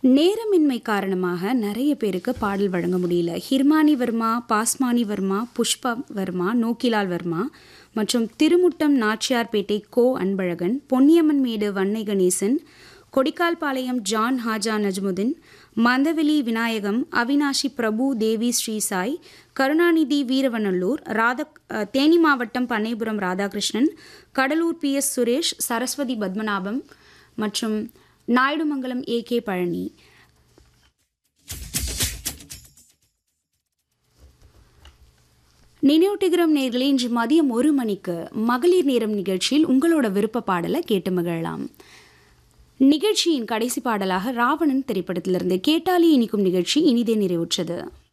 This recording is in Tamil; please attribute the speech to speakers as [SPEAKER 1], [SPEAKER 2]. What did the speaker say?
[SPEAKER 1] நேரமின்மை காரணமாக நிறைய பேருக்கு பாடல் வழங்க முடியல ஹிர்மானி வர்மா பாஸ்மானி வர்மா புஷ்பா வர்மா நோக்கிலால் வர்மா மற்றும் திருமுட்டம் நாச்சியார்பேட்டை கோ அன்பழகன் பொன்னியம்மன் மேடு வன்னை கணேசன் கொடிக்கால்பாளையம் ஜான் ஹாஜா நஜ்முதீன் மந்தவெளி விநாயகம் அவினாஷி பிரபு தேவி ஸ்ரீசாய் கருணாநிதி வீரவநல்லூர் ராத அஹ், தேனி மாவட்டம் பண்ணைபுரம் ராதாகிருஷ்ணன் கடலூர் பி எஸ் சுரேஷ் சரஸ்வதி பத்மநாபம் மற்றும் நாயுடுமங்கலம் ஏ கே பழனி நினைவூட்டுகிறோம் நேர்களே இன்று மதியம் ஒரு மணிக்கு மகளிர் நேரம் நிகழ்ச்சியில் உங்களோட விருப்ப பாடலை கேட்டு மகிழலாம் நிகழ்ச்சியின் கடைசி பாடலாக ராவணன் திரைப்படத்திலிருந்து கேட்டாலே இனிக்கும் நிகழ்ச்சி இனிதே நிறைவுற்றது